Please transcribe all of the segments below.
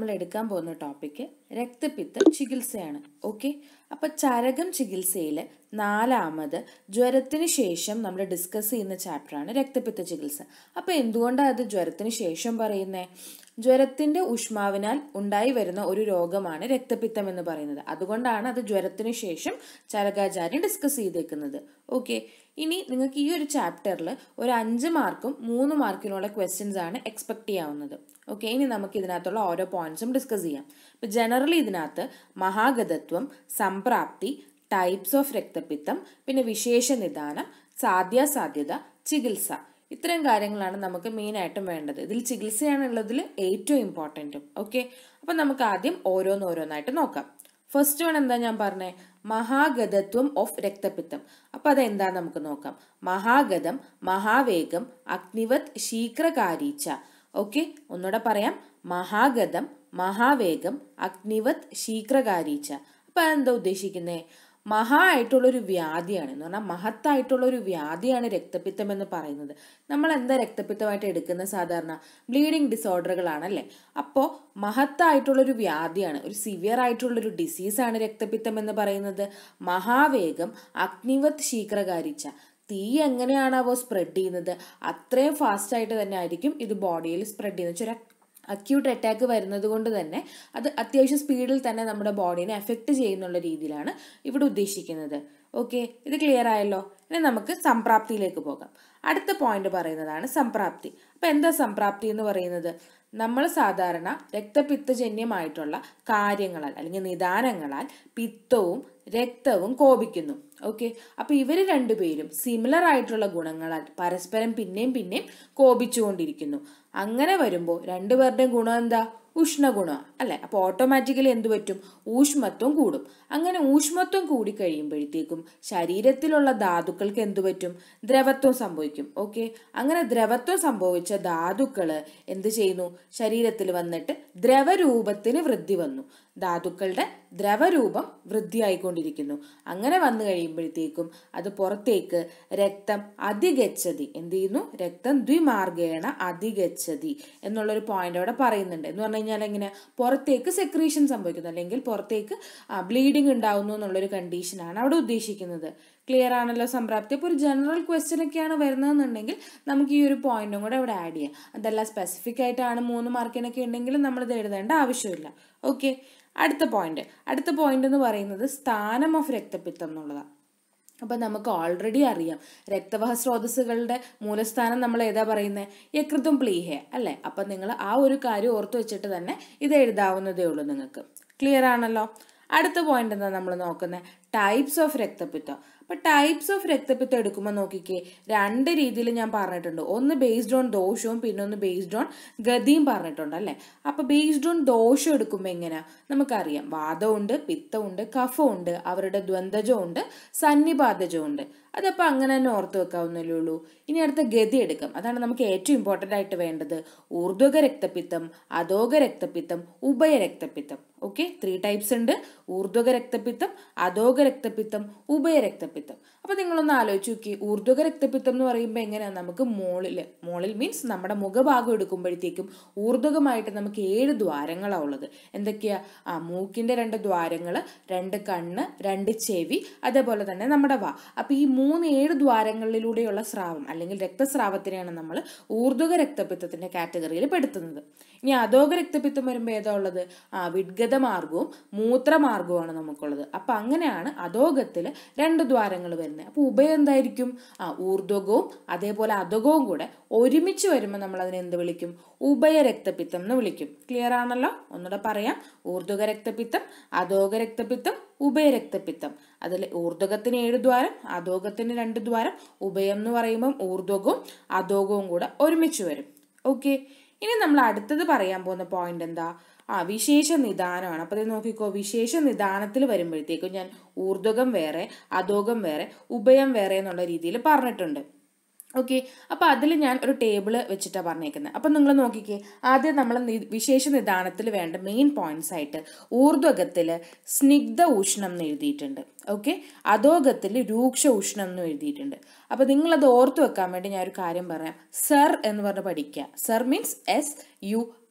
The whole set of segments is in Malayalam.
എടുക്കാൻ പോകുന്ന ടോപ്പിക്ക് രക്തപിത്ത ചികിത്സയാണ് ഓക്കെ അപ്പൊ ചരകം ചികിത്സയിൽ നാലാമത് ജ്വരത്തിന് ശേഷം നമ്മൾ ഡിസ്കസ് ചെയ്യുന്ന ചാപ്റ്ററാണ് രക്തപിത്ത ചികിത്സ അപ്പൊ എന്തുകൊണ്ടാണ് അത് ജ്വരത്തിന് ശേഷം പറയുന്നത് ജ്വരത്തിന്റെ ഊഷ്മാവിനാൽ ഉണ്ടായി വരുന്ന ഒരു രോഗമാണ് രക്തപിത്തം എന്ന് പറയുന്നത് അതുകൊണ്ടാണ് അത് ജ്വരത്തിന് ശേഷം ചരകാചാര്യം ഡിസ്കസ് ചെയ്തേക്കുന്നത് ഓക്കെ ഇനി നിങ്ങൾക്ക് ഈ ഒരു ചാപ്റ്ററിൽ ഒരു അഞ്ച് മാർക്കും മൂന്ന് മാർക്കിനുള്ള ക്വസ്റ്റ്യൻസ് ആണ് എക്സ്പെക്ട് ചെയ്യാവുന്നത് ഓക്കെ ഇനി നമുക്ക് ഇതിനകത്തുള്ള ഓരോ പോയിന്റ്സും ഡിസ്കസ് ചെയ്യാം ഇപ്പൊ ജനറലി ഇതിനകത്ത് മഹാഗതത്വം സംപ്രാപ്തി ടൈപ്സ് ഓഫ് രക്തപിത്തം പിന്നെ വിശേഷ നിദാനം സാധ്യാസാധ്യത ചികിത്സ ഇത്തരം കാര്യങ്ങളാണ് നമുക്ക് മെയിൻ ആയിട്ടും വേണ്ടത് ഇതിൽ ചികിത്സയാണ് ഉള്ളതിൽ ഏറ്റവും ഇമ്പോർട്ടൻറ്റും ഓക്കെ അപ്പം നമുക്ക് ആദ്യം ഓരോന്നോരോന്നായിട്ട് നോക്കാം ഫസ്റ്റ് വൺ എന്താ ഞാൻ പറഞ്ഞേ മഹാഗതത്വം ഓഫ് രക്തപിത്തം അപ്പൊ അതെന്താ നമുക്ക് നോക്കാം മഹാഗതം മഹാവേഗം അഗ്നിവത് ശീഘ്രകാരീച്ച ഓക്കെ ഒന്നുകൂടെ പറയാം മഹാഗതം മഹാവേഗം അഗ്നിവത് ശീഘ്രകാരീച്ച അപ്പൊ അതെന്താ ഉദ്ദേശിക്കുന്നേ മഹാ ആയിട്ടുള്ളൊരു വ്യാധിയാണ് എന്ന് പറഞ്ഞാൽ മഹത്തായിട്ടുള്ള ഒരു വ്യാധിയാണ് രക്തപിത്തം എന്ന് പറയുന്നത് നമ്മൾ എന്താ രക്തപിത്തമായിട്ട് എടുക്കുന്ന സാധാരണ ബ്ലീഡിങ് ഡിസോർഡറുകളാണല്ലേ അപ്പോൾ മഹത്തായിട്ടുള്ളൊരു വ്യാധിയാണ് ഒരു സിവിയർ ആയിട്ടുള്ളൊരു ഡിസീസാണ് രക്തപിത്തം എന്ന് പറയുന്നത് മഹാവേഗം അഗ്നിവത് ശീഘ്രകാരിച്ച തീ എങ്ങനെയാണാവോ സ്പ്രെഡ് ചെയ്യുന്നത് അത്രയും ഫാസ്റ്റ് ആയിട്ട് തന്നെ ആയിരിക്കും ഇത് ബോഡിയിൽ സ്പ്രെഡ് ചെയ്യുന്നത് ഒരു അക്യൂട്ട് അറ്റാക്ക് വരുന്നത് കൊണ്ട് തന്നെ അത് അത്യാവശ്യം സ്പീഡിൽ തന്നെ നമ്മുടെ ബോഡീനെ എഫക്റ്റ് ചെയ്യുന്നുള്ള രീതിയിലാണ് ഇവിടെ ഉദ്ദേശിക്കുന്നത് ഓക്കെ ഇത് ക്ലിയർ ആയല്ലോ ഇനി നമുക്ക് സംപ്രാപ്തിയിലേക്ക് പോകാം അടുത്ത പോയിന്റ് പറയുന്നതാണ് സംപ്രാപ്തി അപ്പൊ എന്താ സംപ്രാപ്തി എന്ന് പറയുന്നത് നമ്മൾ സാധാരണ രക്തപിത്തജന്യമായിട്ടുള്ള കാര്യങ്ങളാൽ അല്ലെങ്കിൽ നിദാനങ്ങളാൽ പിത്തവും രക്തവും കോപിക്കുന്നു ഓക്കെ അപ്പൊ ഇവര് രണ്ടുപേരും സിമിലർ ആയിട്ടുള്ള ഗുണങ്ങളാൽ പരസ്പരം പിന്നെയും പിന്നെയും കോപിച്ചുകൊണ്ടിരിക്കുന്നു അങ്ങനെ വരുമ്പോൾ രണ്ടുപേരുടെയും ഗുണം എന്താ ഉഷ്ണഗുണം അല്ലെ അപ്പൊ ഓട്ടോമാറ്റിക്കലി എന്ത് പറ്റും ഊഷ്മത്വം കൂടും അങ്ങനെ ഊഷ്മത്വം കൂടി കഴിയുമ്പോഴത്തേക്കും ശരീരത്തിലുള്ള ധാതുക്കൾക്ക് എന്തു പറ്റും ദ്രവത്വം സംഭവിക്കും ഓക്കെ അങ്ങനെ ദ്രവത്വം സംഭവിച്ച ധാതുക്കള് എന്ത് ചെയ്യുന്നു ശരീരത്തിൽ വന്നിട്ട് ദ്രവരൂപത്തിന് വൃദ്ധി വന്നു ധാതുക്കളുടെ ദ്രവരൂപം വൃദ്ധിയായിക്കൊണ്ടിരിക്കുന്നു അങ്ങനെ വന്നു കഴിയുമ്പോഴത്തേക്കും അത് പുറത്തേക്ക് രക്തം അതിഗച്ഛതി എന്ത് ചെയ്യുന്നു രക്തം ദ്വിമാർഗേണ അതിഗച്ഛതി എന്നുള്ളൊരു പോയിന്റ് അവിടെ പറയുന്നുണ്ട് എന്ന് പറഞ്ഞു കഴിഞ്ഞാൽ എങ്ങനെ പുറത്തേക്ക് സെക്രീഷൻ സംഭവിക്കുന്നു അല്ലെങ്കിൽ പുറത്തേക്ക് ബ്ലീഡിങ് ഉണ്ടാവുന്നു എന്നുള്ളൊരു കണ്ടീഷനാണ് അവിടെ ഉദ്ദേശിക്കുന്നത് ക്ലിയർ ആണല്ലോ സംപ്രാപ്തി അപ്പോൾ ഒരു ജനറൽ ക്വസ്റ്റ്യൻ ഒക്കെയാണ് വരുന്നതെന്നുണ്ടെങ്കിൽ നമുക്ക് ഈ ഒരു പോയിന്റും കൂടെ അവിടെ ആഡ് ചെയ്യാം അതല്ല സ്പെസിഫിക് ആയിട്ടാണ് മൂന്ന് മാർക്കിനൊക്കെ ഉണ്ടെങ്കിൽ നമ്മളിത് എഴുതേണ്ട ആവശ്യമില്ല ഓക്കെ അടുത്ത പോയിന്റ് അടുത്ത പോയിന്റ് എന്ന് പറയുന്നത് സ്ഥാനം ഓഫ് രക്തപിത്തം എന്നുള്ളതാണ് അപ്പം നമുക്ക് ഓൾറെഡി അറിയാം രക്തവാഹ സ്രോതസ്സുകളുടെ മൂലസ്ഥാനം നമ്മൾ ഏതാ പറയുന്നത് യകൃതും പ്ലീഹെ അല്ലേ അപ്പം നിങ്ങൾ ആ ഒരു കാര്യം ഓർത്ത് വെച്ചിട്ട് തന്നെ ഇത് എഴുതാവുന്നതേ ഉള്ളൂ നിങ്ങൾക്ക് ക്ലിയർ ആണല്ലോ അടുത്ത പോയിന്റ് എന്താ നമ്മൾ നോക്കുന്നത് ടൈപ്സ് ഓഫ് രക്തപിത്തം അപ്പൊ ടൈപ്സ് ഓഫ് രക്തപിത്തം എടുക്കുമ്പോൾ നോക്കിക്കേ രണ്ട് രീതിയിൽ ഞാൻ പറഞ്ഞിട്ടുണ്ട് ഒന്ന് ബേസ്ഡ് ഓൺ ദോഷവും പിന്നെ ഒന്ന് ബേസ്ഡ് ഓൺ ഗതിയും പറഞ്ഞിട്ടുണ്ട് അല്ലേ അപ്പൊ ബേസ്ഡ് ഓൺ ദോഷം എടുക്കുമ്പോൾ എങ്ങനെയാ നമുക്കറിയാം വാദമുണ്ട് പിത്തമുണ്ട് കഫമുണ്ട് അവരുടെ ദ്വന്ദ്ജമുണ്ട് സന്നിപാതജമുണ്ട് അതപ്പോൾ അങ്ങനെ തന്നെ ഓർത്ത് വെക്കാവുന്നല്ലേ ഉള്ളൂ ഇനി അടുത്ത ഗതി എടുക്കാം അതാണ് നമുക്ക് ഏറ്റവും ഇമ്പോർട്ടൻ്റ് ആയിട്ട് വേണ്ടത് ഊർധ്വക രക്തപിത്തം അധോക രക്തപിത്തം ഉഭയ രക്തപിത്തം ഓക്കെ ത്രീ ടൈപ്സ് ഉണ്ട് ഊർധ്വക രക്തപിത്തം അധോക രക്തപിത്തം ഉഭയ രക്തപിത്തം അപ്പൊ നിങ്ങളൊന്ന് ആലോചിച്ച് നോക്കി ഊർധ്വക രക്തപിത്തം എന്ന് പറയുമ്പോൾ എങ്ങനെയാണ് നമുക്ക് മോളിൽ മോളിൽ മീൻസ് നമ്മുടെ മുഖഭാഗം എടുക്കുമ്പോഴത്തേക്കും ഊർധ്വകമായിട്ട് നമുക്ക് ഏഴ് ദ്വാരങ്ങളാണ് ഉള്ളത് എന്തൊക്കെയാ ആ മൂക്കിന്റെ രണ്ട് ദ്വാരങ്ങൾ രണ്ട് കണ്ണ് രണ്ട് ചെവി അതേപോലെ തന്നെ നമ്മുടെ വാ അപ്പൊ ഈ മൂന്ന് ഏഴ് ദ്വാരങ്ങളിലൂടെയുള്ള സ്രാവം അല്ലെങ്കിൽ രക്തസ്രാവത്തിനെയാണ് നമ്മൾ ഊർധ്വക രക്തപിത്തത്തിന്റെ കാറ്റഗറിയിൽ പെടുത്തുന്നത് ഇനി അധോക രക്തപിത്തം വരുമ്പോൾ ഏതാ ഉള്ളത് ആ വിഡ്ഗത മാർഗവും മൂത്രമാർഗവുമാണ് നമുക്കുള്ളത് അപ്പൊ അങ്ങനെയാണ് അധോഗത്തിൽ രണ്ട് ദ്വാരങ്ങൾ വരുന്നത് അപ്പൊ ഉഭയം എന്തായിരിക്കും ആ ഊർധ്വകവും അതേപോലെ അധോകവും കൂടെ ഒരുമിച്ച് വരുമ്പോൾ നമ്മൾ അതിനെ എന്ത് വിളിക്കും ഉഭയ രക്തപിത്തം എന്ന് വിളിക്കും ക്ലിയർ ആണല്ലോ ഒന്നുകൂടെ പറയാം ഊർധ്വക രക്തപിത്തം അധോക രക്തപിത്തം ഉഭയ രക്തപിത്തം അതിൽ ഊർധ്വകത്തിന് ഏഴ് ദ്വാരം അധോകത്തിന് രണ്ട് ദ്വാരം ഉഭയം എന്ന് പറയുമ്പം ഊർധ്വകവും അധോകവും കൂടെ ഒരുമിച്ച് വരും ഓക്കെ ഇനി നമ്മൾ അടുത്തത് പറയാൻ പോകുന്ന പോയിന്റ് എന്താ ആ വിശേഷ നിദാനമാണ് അപ്പോൾ ഇത് നോക്കിക്കോ വിശേഷ നിദാനത്തിൽ വരുമ്പോഴത്തേക്കും ഞാൻ ഊർധ്വകം വേറെ അധോകം വേറെ ഉഭയം വേറെ എന്നുള്ള രീതിയിൽ പറഞ്ഞിട്ടുണ്ട് ഓക്കെ അപ്പോൾ അതിൽ ഞാൻ ഒരു ടേബിൾ വെച്ചിട്ടാണ് പറഞ്ഞേക്കുന്നത് അപ്പം നിങ്ങൾ നോക്കിക്കേ ആദ്യം നമ്മൾ വിശേഷ നിദാനത്തിൽ വേണ്ട മെയിൻ പോയിന്റ്സ് ആയിട്ട് ഊർധ്വകത്തിൽ സ്നിഗ്ധ ഉഷ്ണം എന്ന് എഴുതിയിട്ടുണ്ട് ഓക്കെ അധോഗത്തിൽ രൂക്ഷ ഉഷ്ണം എന്ന് എഴുതിയിട്ടുണ്ട് അപ്പോൾ നിങ്ങളത് ഓർത്ത് വെക്കാൻ വേണ്ടി ഞാൻ ഒരു കാര്യം പറയാം സർ എന്ന് പറഞ്ഞ് പഠിക്കുക സർ means S U R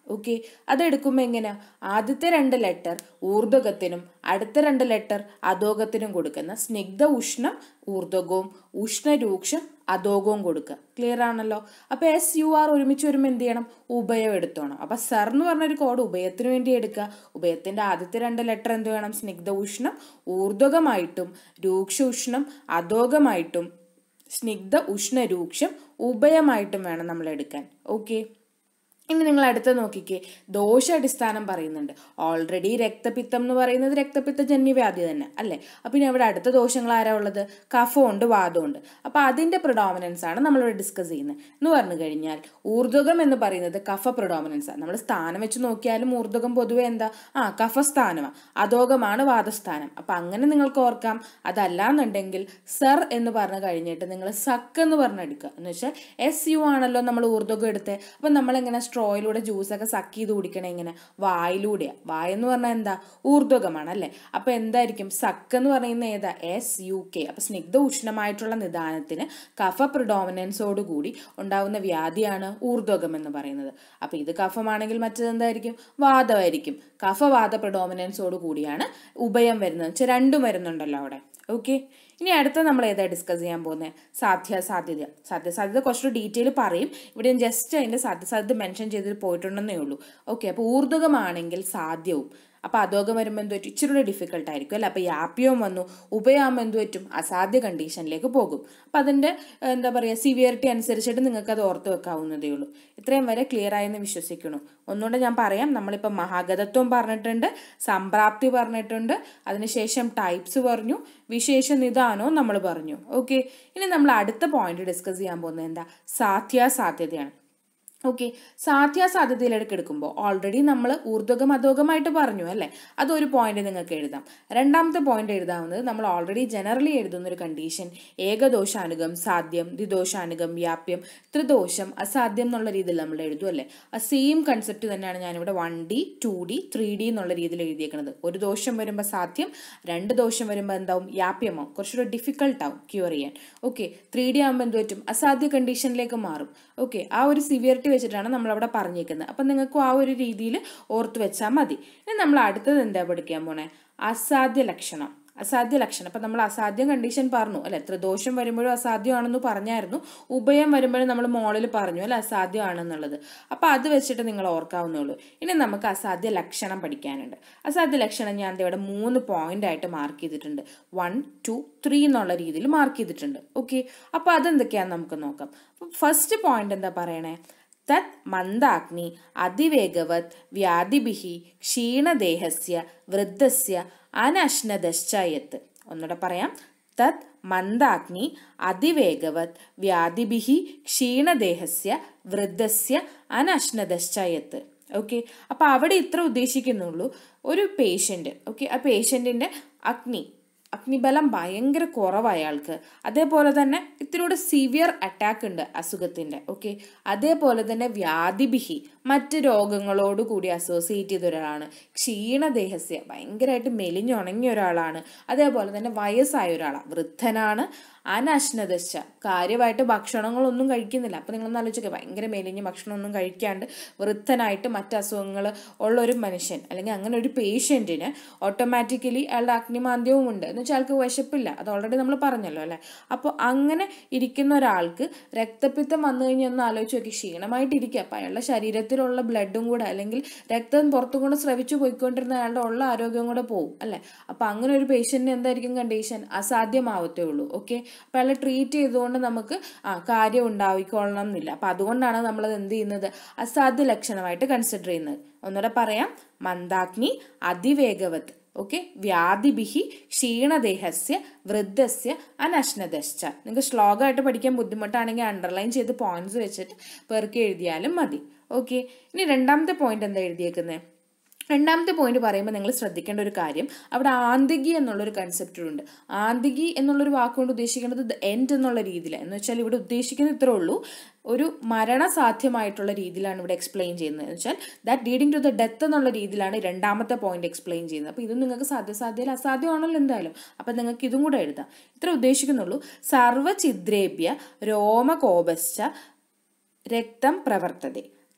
okay അതെടുക്കുമ്പോൾ എങ്ങനെയാ ആദ്യത്തെ രണ്ട് ലെറ്റർ ഊർധ്വകത്തിനും അടുത്ത രണ്ട് ലെറ്റർ അധോഗത്തിനും കൊടുക്കുന്ന സ്നിഗ്ധ ഉഷ്ണം ഊർധ്വകവും ഉഷ്ണരൂക്ഷം അധോഗവും കൊടുക്കുക ക്ലിയർ ആണല്ലോ അപ്പോൾ എസ് യു ആർ ഒരുമിച്ച് വരുമ്പോൾ എന്ത് ചെയ്യണം ഉഭയം എടുത്തോണം അപ്പോൾ സർ എന്ന് പറഞ്ഞൊരു കോഡ് ഉഭയത്തിന് വേണ്ടി എടുക്കുക ഉഭയത്തിൻ്റെ ആദ്യത്തെ രണ്ട് ലെറ്റർ എന്ത് വേണം സ്നിഗ്ധ ഉഷ്ണം ഊർധ്വകമായിട്ടും രൂക്ഷ ഉഷ്ണം അധോഗമായിട്ടും സ്നിഗ്ധ ഉഷ്ണരൂക്ഷം ഉഭയമായിട്ടും വേണം നമ്മൾ എടുക്കാൻ ഓക്കെ ഇനി നിങ്ങൾ അടുത്ത നോക്കിക്കേ ദോഷാടിസ്ഥാനം പറയുന്നുണ്ട് ഓൾറെഡി രക്തപിത്തം എന്ന് പറയുന്നത് രക്തപിത്ത ജന്യവ്യാധി തന്നെ അല്ലേ അപ്പം ഇനി അവിടെ അടുത്ത ദോഷങ്ങൾ ആരാ ഉള്ളത് കഫമുണ്ട് വാദമുണ്ട് അപ്പം അതിൻ്റെ പ്രൊഡോമിനൻസ് ആണ് നമ്മളിവിടെ ഡിസ്കസ് ചെയ്യുന്നത് എന്ന് പറഞ്ഞു കഴിഞ്ഞാൽ ഊർധ്വകം എന്ന് പറയുന്നത് കഫ പ്രൊഡോമിനൻസ് ആണ് നമ്മൾ സ്ഥാനം വെച്ച് നോക്കിയാലും ഊർധ്വകം പൊതുവെ എന്താ ആ കഫസ്ഥാനമാണ് അധോഗമാണ് വാദസ്ഥാനം അപ്പം അങ്ങനെ നിങ്ങൾക്ക് ഓർക്കാം അതല്ലാന്നുണ്ടെങ്കിൽ സർ എന്ന് പറഞ്ഞു കഴിഞ്ഞിട്ട് നിങ്ങൾ സക്ക് എന്ന് പറഞ്ഞെടുക്കുക എന്ന് വെച്ചാൽ എസ് യു ആണല്ലോ നമ്മൾ ഊർധ്വകം എടുത്തത് അപ്പം നമ്മളെങ്ങനെ സ്ട്രോയിലൂടെ ജ്യൂസൊക്കെ സക്ക് ചെയ്ത് കുടിക്കണേ ഇങ്ങനെ വായിലൂടെയാണ് വായ എന്ന് പറഞ്ഞാൽ എന്താ ഊർധ്വകമാണ് അല്ലേ അപ്പം എന്തായിരിക്കും സക്ക് എന്ന് പറയുന്ന ഏതാ എസ് യു കെ അപ്പം സ്നിഗ്ധ ഉഷ്ണമായിട്ടുള്ള നിദാനത്തിന് കഫ പ്രിഡോമിനൻസോട് കൂടി ഉണ്ടാവുന്ന വ്യാധിയാണ് ഊർധ്വകം എന്ന് പറയുന്നത് അപ്പം ഇത് കഫമാണെങ്കിൽ മറ്റത് എന്തായിരിക്കും വാദമായിരിക്കും കഫവാദ പ്രിഡോമിനൻസോട് കൂടിയാണ് ഉഭയം വരുന്നത് വെച്ചാൽ രണ്ടും വരുന്നുണ്ടല്ലോ അവിടെ ഓക്കെ ഇനി അടുത്ത നമ്മൾ ഏതാ ഡിസ്കസ് ചെയ്യാൻ പോകുന്നത് സാധ്യ സാധ്യത സാധ്യ സാധ്യത കുറച്ചുകൂടി ഡീറ്റെയിൽ പറയും ഇവിടെ ഞാൻ ജസ്റ്റ് അതിൻ്റെ സാധ്യ സാധ്യത മെൻഷൻ ചെയ്തിട്ട് പോയിട്ടുണ്ടെന്നേ ഉള്ളൂ ഓക്കെ അപ്പോൾ ഊർധ്വകമാണെങ്കിൽ സാധ്യവും അപ്പോൾ അധോകം വരുമ്പോൾ എന്ത് പറ്റും ഇച്ചിരി കൂടെ ഡിഫിക്കൽട്ട് ആയിരിക്കും അല്ലേ അപ്പോൾ യാപ്യവും വന്നു ഉപയാകുമ്പോൾ എന്ത് പറ്റും അസാധ്യ കണ്ടീഷനിലേക്ക് പോകും അപ്പോൾ അതിൻ്റെ എന്താ പറയുക സിവിയറിറ്റി അനുസരിച്ചിട്ട് നിങ്ങൾക്ക് അത് ഓർത്ത് വെക്കാവുന്നതേ ഉള്ളൂ ഇത്രയും വരെ ക്ലിയർ ആയെന്ന് വിശ്വസിക്കുന്നു ഒന്നുകൂടെ ഞാൻ പറയാം നമ്മളിപ്പോൾ മഹാഗതത്വം പറഞ്ഞിട്ടുണ്ട് സംപ്രാപ്തി പറഞ്ഞിട്ടുണ്ട് അതിനുശേഷം ടൈപ്സ് പറഞ്ഞു വിശേഷ നിദാനവും നമ്മൾ പറഞ്ഞു ഓക്കെ ഇനി നമ്മൾ അടുത്ത പോയിന്റ് ഡിസ്കസ് ചെയ്യാൻ പോകുന്നത് എന്താ സാധ്യാസാധ്യതയാണ് ഓക്കെ സാധ്യാസാധ്യതയിലേക്ക് എടുക്കുമ്പോൾ ഓൾറെഡി നമ്മൾ ഊർധ്വകം അധോഗമായിട്ട് പറഞ്ഞു അല്ലേ അതൊരു പോയിന്റ് നിങ്ങൾക്ക് എഴുതാം രണ്ടാമത്തെ പോയിന്റ് എഴുതാവുന്നത് നമ്മൾ ഓൾറെഡി ജനറലി എഴുതുന്ന ഒരു കണ്ടീഷൻ ഏകദോഷാനുഗം സാധ്യം ദ്വിദോഷാനുഗം വ്യാപ്യം ത്രിദോഷം അസാധ്യം എന്നുള്ള രീതിയിൽ നമ്മൾ എഴുതും അല്ലേ ആ സെയിം കൺസെപ്റ്റ് തന്നെയാണ് ഞാനിവിടെ one D two D three D എന്നുള്ള രീതിയിൽ എഴുതിയേക്കുന്നത് ഒരു ദോഷം വരുമ്പോൾ സാധ്യം രണ്ട് ദോഷം വരുമ്പോൾ എന്താവും വ്യാപ്യമാവും കുറച്ചുകൂടെ ഡിഫിക്കൽട്ട് ആവും ക്യൂർ ചെയ്യാൻ ഓക്കെ ത്രീ ഡി ആകുമ്പോൾ എന്ത് പറ്റും അസാധ്യ കണ്ടീഷനിലേക്ക് മാറും ഓക്കെ ആ ഒരു സിവിയറിറ്റി വെച്ചിട്ടാണ് നമ്മളവിടെ പറഞ്ഞേക്കുന്നത് അപ്പം നിങ്ങൾക്കും ആ ഒരു രീതിയിൽ ഓർത്ത് വെച്ചാൽ മതി ഇനി നമ്മൾ അടുത്തത് എന്താ പഠിക്കാൻ പോണേ അസാധ്യ ലക്ഷണം അസാധ്യ ലക്ഷണം അപ്പം നമ്മൾ അസാധ്യം കണ്ടീഷൻ പറഞ്ഞു അല്ലെ ത്രിദോഷം വരുമ്പോഴും അസാധ്യമാണെന്ന് പറഞ്ഞായിരുന്നു ഉഭയം വരുമ്പോഴും നമ്മൾ മോളിൽ പറഞ്ഞു അല്ലെ അസാധ്യമാണെന്നുള്ളത് അപ്പം അത് വെച്ചിട്ട് നിങ്ങൾ ഓർക്കാവുന്നേ ഉള്ളൂ ഇനി നമുക്ക് അസാധ്യ ലക്ഷണം പഠിക്കാനുണ്ട് അസാധ്യ ലക്ഷണം ഞാൻ ദേ ഇവിടെ മൂന്ന് പോയിന്റ് ആയിട്ട് മാർക്ക് ചെയ്തിട്ടുണ്ട് വൺ ടു ത്രീ എന്നുള്ള രീതിയിൽ മാർക്ക് ചെയ്തിട്ടുണ്ട് ഓക്കെ അപ്പോൾ അതെന്തൊക്കെയാണെന്ന് നമുക്ക് നോക്കാം ഫസ്റ്റ് പോയിന്റ് എന്താ പറയണേ തത് മന്ദാഗ്നി അതിവേഗവത് വ്യാധിഭിः ക്ഷീണദേഹസ്യ വൃദ്ധസ്യ അനശ്നദശ്ചയത്ത് ഒന്നുകൂടെ പറയാം തത് മന്ദാഗ്നി അതിവേഗവത് വ്യാധിഭിः ക്ഷീണദേഹസ്യ വൃദ്ധസ്യ അനശ്നദശ്ചയത്ത് ഓക്കെ അപ്പോൾ അവിടെ ഇത്ര ഉദ്ദേശിക്കുന്നുള്ളൂ ഒരു പേഷ്യൻ്റ് ഓക്കെ ആ പേഷ്യൻറ്റിൻ്റെ അഗ്നി അഗ്നിബലം ഭയങ്കര കുറവായ ആൾക്ക് അതേപോലെ തന്നെ ഇത്തിരിയുടെ സിവിയർ അറ്റാക്ക് ഉണ്ട് അസുഖത്തിൻ്റെ ഓക്കെ അതേപോലെ തന്നെ വ്യാധിഭിഹി മറ്റ് രോഗങ്ങളോട് കൂടി അസോസിയേറ്റ് ചെയ്ത ഒരാളാണ് ക്ഷീണദേഹസ്യ ഭയങ്കരമായിട്ട് മെലിഞ്ഞുണങ്ങിയ ഒരാളാണ് അതേപോലെ തന്നെ വയസ്സായ ഒരാളാണ് വൃദ്ധനാണ് അനശ്നദശ കാര്യമായിട്ട് ഭക്ഷണങ്ങളൊന്നും കഴിക്കുന്നില്ല അപ്പം നിങ്ങളൊന്ന് ആലോചിക്കുക ഭയങ്കര മെലിഞ്ഞ് ഭക്ഷണമൊന്നും കഴിക്കാണ്ട് വൃദ്ധനായിട്ട് മറ്റ് അസുഖങ്ങൾ ഉള്ള ഒരു മനുഷ്യൻ അല്ലെങ്കിൽ അങ്ങനെ ഒരു പേഷ്യൻറ്റിന് ഓട്ടോമാറ്റിക്കലി അയാളുടെ അഗ്നിമാന്ദ്യവും ഉണ്ട് എന്ന് വെച്ചാൽ ആൾക്ക് വിശപ്പില്ല അത് ഓൾറെഡി നമ്മൾ പറഞ്ഞല്ലോ അല്ലേ അപ്പോൾ അങ്ങനെ ഇരിക്കുന്ന ഒരാൾക്ക് രക്തപിത്തം വന്നു കഴിഞ്ഞാൽ ഒന്ന് ആലോചിച്ച് നോക്കി ക്ഷീണമായിട്ടിരിക്കുക അപ്പം അയാളുടെ ശരീരത്തിലുള്ള ബ്ലഡും കൂടെ അല്ലെങ്കിൽ രക്തം പുറത്തും കൂടെ സ്രവിച്ചു പോയിക്കൊണ്ടിരുന്ന അയാളുടെ ഉള്ള ആരോഗ്യം കൂടെ പോകും അല്ലേ അപ്പം അങ്ങനെ ഒരു പേഷ്യൻറ്റിന് എന്തായിരിക്കും കണ്ടീഷൻ അസാധ്യമാവത്തേ ഉള്ളൂ ഓക്കെ അപ്പം അയാളെ ട്രീറ്റ് ചെയ്തുകൊണ്ട് നമുക്ക് ആ കാര്യം ഉണ്ടാവിക്കൊള്ളണം എന്നില്ല അപ്പം അതുകൊണ്ടാണ് നമ്മളത് എന്ത് ചെയ്യുന്നത് അസാധ്യ ലക്ഷണമായിട്ട് കൺസിഡർ ചെയ്യുന്നത് ഒന്നുകൂടെ പറയാം മന്ദാഗ്നി അതിവേഗവത് ഓക്കെ വ്യാധിഭിഹി ക്ഷീണദേഹസ്യ വൃദ്ധസ്യ അനശ്നദശ്ച നിങ്ങൾക്ക് ശ്ലോകമായിട്ട് പഠിക്കാൻ ബുദ്ധിമുട്ടാണെങ്കിൽ അണ്ടർലൈൻ ചെയ്ത് പോയിന്റ്സ് വെച്ചിട്ട് പെറുക്കി എഴുതിയാലും മതി ഓക്കെ ഇനി രണ്ടാമത്തെ പോയിന്റ് എന്താ എഴുതിയേക്കുന്നത് രണ്ടാമത്തെ പോയിന്റ് പറയുമ്പോൾ നിങ്ങൾ ശ്രദ്ധിക്കേണ്ട ഒരു കാര്യം അവിടെ ആന്തികി എന്നുള്ളൊരു കൺസെപ്റ്റ് ഉണ്ട് ആന്തികി എന്നുള്ളൊരു വാക്കുകൊണ്ട് ഉദ്ദേശിക്കുന്നത് ദ എൻഡ് എന്നുള്ള രീതിയിൽ എന്ന് വെച്ചാൽ ഇവിടെ ഉദ്ദേശിക്കുന്നത് ഇത്രേ ഉള്ളൂ ഒരു മരണസാധ്യമായിട്ടുള്ള രീതിയിലാണ് ഇവിടെ എക്സ്പ്ലെയിൻ ചെയ്യുന്നത് എന്ന് വെച്ചാൽ that leading to the death എന്നുള്ള രീതിയിലാണ് രണ്ടാമത്തെ പോയിന്റ് എക്സ്പ്ലെയിൻ ചെയ്യുന്നത് അപ്പോൾ ഇത് നിങ്ങൾക്ക് സാധ്യസാധ്യയിൽ അസാധ്യമാണല്ലോ എന്തായാലും അപ്പം നിങ്ങൾക്ക് ഇതും കൂടെ എഴുതാം ഇത്ര ഉദ്ദേശിക്കുന്നുള്ളൂ സർവചിദ്രേഭ്യ രോമകോപശ്ച രക്തം പ്രവർത്തതെ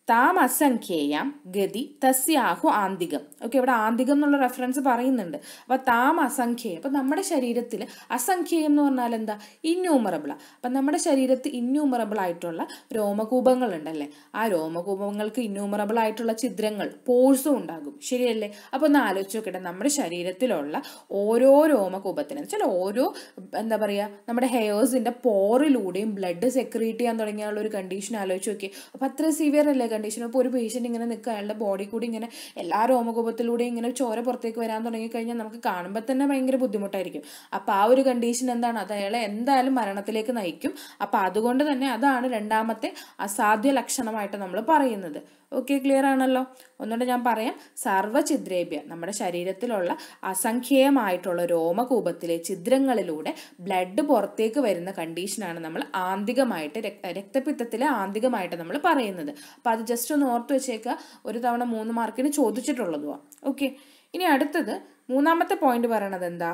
താം അസംഖ്യേയം ഗതി തസ്യാഹു ആന്തികം ഓക്കെ ഇവിടെ ആന്തികം എന്നുള്ള റെഫറൻസ് പറയുന്നുണ്ട് അപ്പൊ താം അസംഖ്യേയം അപ്പൊ നമ്മുടെ ശരീരത്തിൽ അസംഖ്യേയം എന്ന് പറഞ്ഞാൽ എന്താ ഇന്യൂമറബിളാ അപ്പൊ നമ്മുടെ ശരീരത്തിൽ ഇന്യൂമറബിൾ ആയിട്ടുള്ള രോമകൂപങ്ങൾ ഉണ്ടല്ലേ ആ രോമകൂപങ്ങൾക്ക് ഇന്യൂമറബിൾ ആയിട്ടുള്ള ഛിദ്രങ്ങൾ പോഴ്സും ഉണ്ടാകും ശരിയല്ലേ അപ്പൊ ഒന്ന് ആലോചിച്ച് നോക്കട്ടെ നമ്മുടെ ശരീരത്തിലുള്ള ഓരോ രോമകൂപത്തിനും വെച്ചാൽ ഓരോ എന്താ പറയാ നമ്മുടെ ഹെയേഴ്സിന്റെ പോറിലൂടെയും ബ്ലഡ് സെക്രീറ്റ് ചെയ്യാൻ തുടങ്ങിയുള്ള ഒരു കണ്ടീഷൻ ആലോചിച്ച് നോക്കി അപ്പൊ അത്ര സിവിയർ അല്ലേ കണ്ടീഷൻ അപ്പോൾ ഒരു പേഷ്യൻ്റ് ഇങ്ങനെ നിൽക്കുക അയാളുടെ ബോഡി കൂടി ഇങ്ങനെ എല്ലാ രോമകൂപത്തിലൂടെയും ഇങ്ങനെ ചോര പുറത്തേക്ക് വരാൻ തുടങ്ങിക്കഴിഞ്ഞാൽ നമുക്ക് കാണുമ്പോൾ തന്നെ ഭയങ്കര ബുദ്ധിമുട്ടായിരിക്കും അപ്പോൾ ആ ഒരു കണ്ടീഷൻ എന്താണ് അത് അയാളെ എന്തായാലും മരണത്തിലേക്ക് നയിക്കും അപ്പോൾ അതുകൊണ്ട് തന്നെ അതാണ് രണ്ടാമത്തെ അസാധ്യ ലക്ഷണമായിട്ട് നമ്മൾ പറയുന്നത് ഓക്കെ ക്ലിയർ ആണല്ലോ ഒന്നുകൂടെ ഞാൻ പറയാം സർവ്വഛിദ്രേബ്യ നമ്മുടെ ശരീരത്തിലുള്ള അസംഖ്യേയമായിട്ടുള്ള രോമകൂപത്തിലെ ഛിദ്രങ്ങളിലൂടെ ബ്ലഡ് പുറത്തേക്ക് വരുന്ന കണ്ടീഷനാണ് നമ്മൾ ആന്തികമായിട്ട് രക്ത രക്തപിത്തത്തിലെ ആന്തികമായിട്ട് നമ്മൾ പറയുന്നത് അപ്പോൾ അത് ജസ്റ്റ് ഒന്ന് ഓർത്ത് വെച്ചേക്കുക ഒരു തവണ മൂന്ന് മാർക്കിന് ചോദിച്ചിട്ടുള്ളതുമാണ് ഓക്കെ ഇനി അടുത്തത് മൂന്നാമത്തെ പോയിന്റ് പറയണത് എന്താ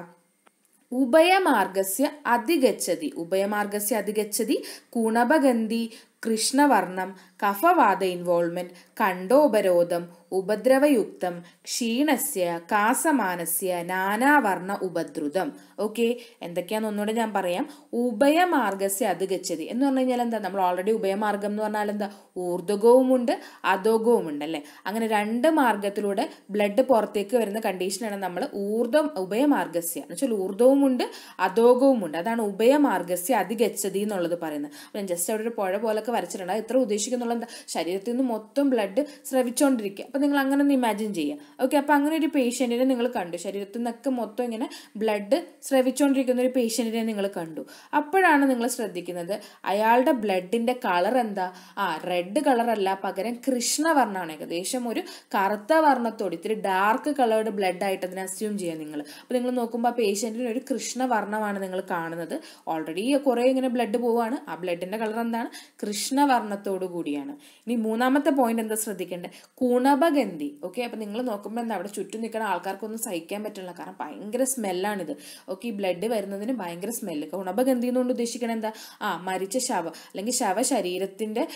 ഉഭയമാർഗസ്യ അധിഗച്ഛതി ഉഭയമാർഗസ്യ അധിഗച്ഛതി കുണഭഗന്ധി കൃഷ്ണവർണം കഫവാദ ഇൻവോൾവ്മെന്റ് കണ്ഠോപരോധം ഉപദ്രവയുക്തം ക്ഷീണസ്യ കാസമാനസ്യ നാനാവർണ ഉപദ്രുതം ഓക്കെ എന്തൊക്കെയാന്ന് ഒന്നുകൂടെ ഞാൻ പറയാം ഉഭയമാർഗസ്യ അധിഗച്ഛതി എന്ന് പറഞ്ഞു കഴിഞ്ഞാൽ എന്താ നമ്മൾ ഓൾറെഡി ഉഭയമാർഗം എന്ന് പറഞ്ഞാൽ എന്താ ഊർദ്ധകവുമുണ്ട് അധോകവുമുണ്ട് അല്ലേ അങ്ങനെ രണ്ട് മാർഗത്തിലൂടെ ബ്ലഡ് പുറത്തേക്ക് വരുന്ന കണ്ടീഷനാണ് നമ്മൾ ഊർദ്ധം ഉഭയമാർഗസ്യ എന്ന് വെച്ചാൽ ഊർദ്ധവുമുണ്ട് അധോകവുമുണ്ട് അതാണ് ഉഭയമാർഗസ്യ അധിഗച്ഛതി എന്നുള്ളത് പറയുന്നത് അപ്പം ഞാൻ ജസ്റ്റ് അവിടെ ഒരു പുഴ പോലൊക്കെ വരച്ചിട്ടുണ്ട് അത് എത്ര ഉദ്ദേശിക്കുന്നുള്ള എന്താ ശരീരത്തിൽ നിന്ന് മൊത്തം ബ്ലഡ് സ്രവിച്ചുകൊണ്ടിരിക്കുക അപ്പം നിങ്ങൾ അങ്ങനെ ഒന്ന് ഇമാജിൻ ചെയ്യുക ഓക്കെ അപ്പം അങ്ങനെ ഒരു പേഷ്യൻറ്റിനെ നിങ്ങൾ കണ്ടു ശരീരത്തിൽ നിന്നൊക്കെ മൊത്തം ഇങ്ങനെ ബ്ലഡ് സ്രവിച്ചുകൊണ്ടിരിക്കുന്ന ഒരു പേഷ്യൻറ്റിനെ നിങ്ങൾ കണ്ടു അപ്പോഴാണ് നിങ്ങൾ ശ്രദ്ധിക്കുന്നത് അയാളുടെ ബ്ലഡിൻ്റെ കളർ എന്താ ആ റെഡ് കളർ അല്ല പകരം കൃഷ്ണവർണ്ണമാണ് ഏകദേശം ഒരു കറുത്ത വർണ്ണത്തോട് ഇത്തിരി ഡാർക്ക് കളേർഡ് ബ്ലഡ് ആയിട്ട് അതിനെ അസ്യൂം ചെയ്യുക നിങ്ങൾ അപ്പോൾ നിങ്ങൾ നോക്കുമ്പോൾ ആ പേഷ്യൻറ്റിന് ഒരു കൃഷ്ണവർണ്ണമാണ് നിങ്ങൾ കാണുന്നത് ഓൾറെഡി കുറേ ഇങ്ങനെ ബ്ലഡ് പോവാണ് ആ ബ്ലഡിൻ്റെ കളർ എന്താണ് കൃഷ്ണവർണ്ണത്തോടു കൂടിയാണ് ഇനി മൂന്നാമത്തെ പോയിന്റ് എന്താ ശ്രദ്ധിക്കേണ്ടത് കുണഭഗന്ധി ഓക്കെ അപ്പം നിങ്ങൾ നോക്കുമ്പോൾ എന്താ അവിടെ ചുറ്റും നിൽക്കുന്ന ആൾക്കാർക്കൊന്നും സഹിക്കാൻ പറ്റില്ല കാരണം ഭയങ്കര സ്മെല്ലാണിത് ഓക്കെ ഈ ബ്ലഡ് വരുന്നതിന് ഭയങ്കര സ്മെല്ല് കുണഭഗന്ധി എന്നുകൊണ്ട് ഉദ്ദേശിക്കണത് എന്താ ആ മരിച്ച ശവം അല്ലെങ്കിൽ ശവ ശരീരത്തിൻ്റെ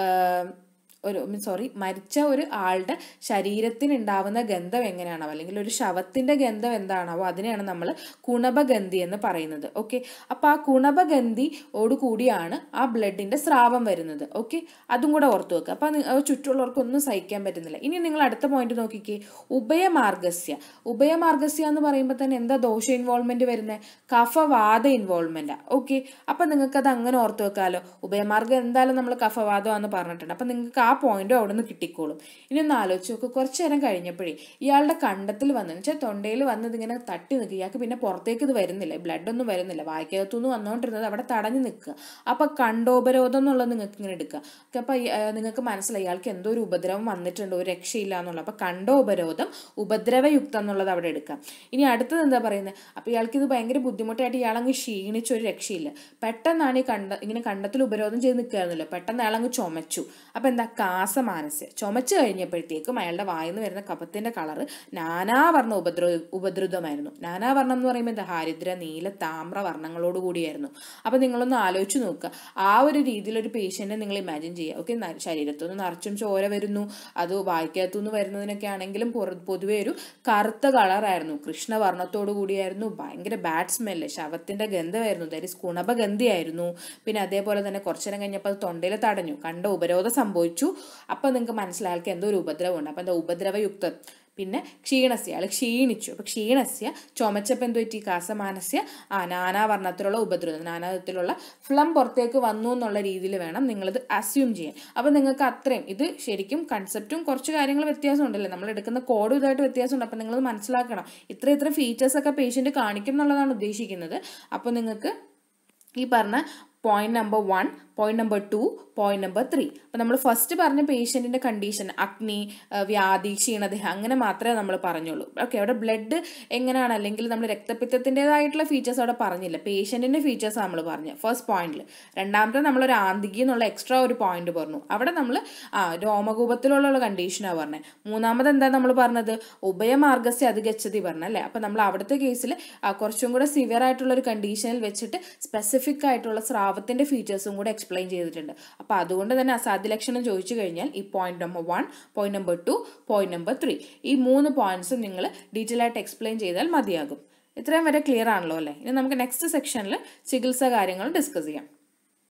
ഒരു സോറി മരിച്ച ഒരു ആളുടെ ശരീരത്തിന് ഉണ്ടാവുന്ന ഗന്ധം എങ്ങനെയാണോ അല്ലെങ്കിൽ ഒരു ശവത്തിന്റെ ഗന്ധം എന്താണാവോ അതിനെയാണ് നമ്മൾ കുണഭഗന്ധി എന്ന് പറയുന്നത് ഓക്കെ അപ്പോൾ ആ കുണഭഗന്ധിയോട് കൂടിയാണ് ആ ബ്ലഡിന്റെ സ്രാവം വരുന്നത് ഓക്കെ അതും കൂടെ ഓർത്ത് വെക്കുക അപ്പോൾ ചുറ്റുള്ളവർക്കൊന്നും സഹിക്കാൻ പറ്റുന്നില്ല ഇനി നിങ്ങൾ അടുത്ത പോയിന്റ് നോക്കിക്കേ ഉഭയമാർഗസ്യ ഉഭയമാർഗസ്യ എന്ന് പറയുമ്പോൾ തന്നെ എന്താ ദോഷ ഇൻവോൾവ്മെന്റ് വരുന്നത് കഫവാദ ഇൻവോൾവ്മെന്റ് ഓക്കെ അപ്പം നിങ്ങൾക്ക് അത് അങ്ങനെ ഓർത്ത് വെക്കാമല്ലോ ഉഭയമാർഗം എന്തായാലും നമ്മൾ കഫവാദമാണെന്ന് പറഞ്ഞിട്ടുണ്ട് അപ്പം നിങ്ങൾക്ക് ആ പോയിന്റും അവിടെ നിന്ന് കിട്ടിക്കോളും ഇനി ഒന്ന് ആലോചിച്ച് നോക്ക് കുറച്ച് നേരം കഴിഞ്ഞപ്പോഴേ ഇയാളുടെ കണ്ടത്തിൽ വന്നു വെച്ചാൽ തൊണ്ടയിൽ വന്നത് ഇങ്ങനെ തട്ടി നിൽക്കുക ഇയാൾക്ക് പിന്നെ പുറത്തേക്ക് ഇത് വരുന്നില്ല ബ്ലഡ് ഒന്നും വരുന്നില്ല വായിക്കകത്തുനിന്ന് വന്നുകൊണ്ടിരുന്നത് അവിടെ തടഞ്ഞു നിൽക്കുക അപ്പം കണ്ടോപരോധം എന്നുള്ളത് നിങ്ങൾക്ക് ഇങ്ങനെ എടുക്കുക ഓക്കെ അപ്പം നിങ്ങൾക്ക് മനസ്സിലായി ഇയാൾക്ക് എന്തോ ഒരു ഉപദ്രവം വന്നിട്ടുണ്ട് ഒരു രക്ഷയില്ല എന്നുള്ളത് അപ്പം കണ്ടോപരോധം ഉപദ്രവയുക്തം എന്നുള്ളത് അവിടെ എടുക്കാം ഇനി അടുത്തത് എന്താ പറയുന്നത് അപ്പം ഇയാൾക്ക് ഇത് ഭയങ്കര ബുദ്ധിമുട്ടായിട്ട് ഇയാളങ്ങ് ക്ഷീണിച്ച ഒരു രക്ഷയില്ല പെട്ടെന്നാണ് ഈ കണ്ട ഇങ്ങനെ കണ്ടത്തിൽ ഉപരോധം ചെയ്ത് നിൽക്കുകയായിരുന്നല്ലോ പെട്ടെന്ന് അയാളങ്ങ് ചുമച്ചു അപ്പം എന്താ കാസമാനസ്യ ചുമച്ചു കഴിഞ്ഞപ്പോഴത്തേക്കും അയാളുടെ വായിന്ന് വരുന്ന കപത്തിന്റെ കളറ് നാനാവർണ്ണ ഉപദ്ര ഉപദ്രുതമായിരുന്നു നാനാവർണ്ണം എന്ന് പറയുമ്പോൾ എന്താ ഹരിദ്ര നീല താമ്ര വർണ്ണങ്ങളോട് കൂടിയായിരുന്നു അപ്പം നിങ്ങളൊന്ന് ആലോചിച്ച് നോക്കുക ആ ഒരു രീതിയിൽ ഒരു പേഷ്യൻറ്റിനെ നിങ്ങൾ ഇമാജിൻ ചെയ്യുക ഓക്കെ ശരീരത്തുനിന്ന് നിറച്ചും ചോര വരുന്നു അത് വായിക്കകത്തുനിന്ന് വരുന്നതിനൊക്കെ ആണെങ്കിലും പൊതുവെ ഒരു കറുത്ത കളറായിരുന്നു കൃഷ്ണവർണ്ണത്തോടു കൂടിയായിരുന്നു ഭയങ്കര ബാഡ് സ്മെല്ല് ശവത്തിന്റെ ഗന്ധമായിരുന്നു ദാറ്റ് ഇസ് കുണഭഗന്ധിയായിരുന്നു പിന്നെ അതേപോലെ തന്നെ കുറച്ചു നേരം കഴിഞ്ഞപ്പോൾ അത് തൊണ്ടയിൽ തടഞ്ഞു കണ്ട ഉപരോധം സംഭവിച്ചു അപ്പോൾ നിങ്ങൾക്ക് മനസ്സിലായാൽക്ക് എന്തോ ഒരു ഉപദ്രവമുണ്ട് അപ്പോൾ എന്താ ഉപദ്രവയുക്തം പിന്നെ ക്ഷീണസ്യ അയാൾ ക്ഷീണിച്ചു അപ്പോൾ ക്ഷീണസ്യ ചുമച്ചപ്പോൾ എന്തോ പറ്റി കാസമാനസ്യ ആ നാനാവർണ്ണത്തിലുള്ള ഉപദ്രവം നാനാവിധത്തിലുള്ള ഫ്ലം പുറത്തേക്ക് വന്നു എന്നുള്ള രീതിയിൽ വേണം നിങ്ങളിത് അസ്യൂം ചെയ്യാൻ അപ്പോൾ നിങ്ങൾക്ക് അത്രയും ഇത് ശരിക്കും കൺസെപ്റ്റും കുറച്ച് കാര്യങ്ങൾ വ്യത്യാസമുണ്ടല്ലേ നമ്മൾ എടുക്കുന്ന കോഡും ഇതായിട്ട് വ്യത്യാസമുണ്ട് അപ്പോൾ നിങ്ങളത് മനസ്സിലാക്കണം ഇത്ര ഇത്ര ഫീച്ചേഴ്സൊക്കെ പേഷ്യൻ്റ് കാണിക്കും എന്നുള്ളതാണ് ഉദ്ദേശിക്കുന്നത് അപ്പോൾ നിങ്ങൾക്ക് ഈ പറഞ്ഞ point number one point number two point number three അപ്പം നമ്മൾ ഫസ്റ്റ് പറഞ്ഞ പേഷ്യൻറ്റിൻ്റെ കണ്ടീഷൻ അഗ്നി വ്യാധി ക്ഷീണദേഹം അങ്ങനെ മാത്രമേ നമ്മൾ പറഞ്ഞുള്ളൂ ഓക്കെ അവിടെ ബ്ലഡ് എങ്ങനെയാണ് അല്ലെങ്കിൽ നമ്മൾ രക്തപിത്തത്തിൻ്റെതായിട്ടുള്ള ഫീച്ചേഴ്സ് അവിടെ പറഞ്ഞില്ല പേഷ്യൻറ്റിൻ്റെ ഫീച്ചേഴ്സ് നമ്മൾ പറഞ്ഞു ഫസ്റ്റ് പോയിന്റിൽ രണ്ടാമത്തെ നമ്മളൊരു ആന്തികി എന്നുള്ള എക്സ്ട്രാ ഒരു പോയിന്റ് പറഞ്ഞു അവിടെ നമ്മൾ ആ രോമകൂപത്തിലുള്ള കണ്ടീഷനാണ് പറഞ്ഞത് മൂന്നാമത് എന്താ നമ്മൾ പറഞ്ഞത് ഉഭയമാർഗസ്യ അധികച്ചതി പറഞ്ഞല്ലേ അപ്പം നമ്മൾ അവിടുത്തെ കേസിൽ കുറച്ചും കൂടെ സിവിയർ ആയിട്ടുള്ള ഒരു കണ്ടീഷനിൽ വെച്ചിട്ട് സ്പെസിഫിക് ആയിട്ടുള്ള സ്രാവത്തിൻ്റെ ഫീച്ചേഴ്സും കൂടെ എക്സ്പ്ലെയിൻ ചെയ്തിട്ടുണ്ട് അപ്പോൾ അതുകൊണ്ട് തന്നെ അസാധ്യ ലക്ഷണം ചോദിച്ചു കഴിഞ്ഞാൽ ഈ point number one point number two point number three ഈ മൂന്ന് പോയിന്റ്സും നിങ്ങൾ ഡീറ്റെയിൽ ആയിട്ട് എക്സ്പ്ലെയിൻ ചെയ്താൽ മതിയാകും ഇത്രയും വരെ ക്ലിയർ ആണല്ലോ അല്ലേ ഇനി നമുക്ക് നെക്സ്റ്റ് സെക്ഷനിൽ ചികിത്സ കാര്യങ്ങൾ ഡിസ്കസ് ചെയ്യാം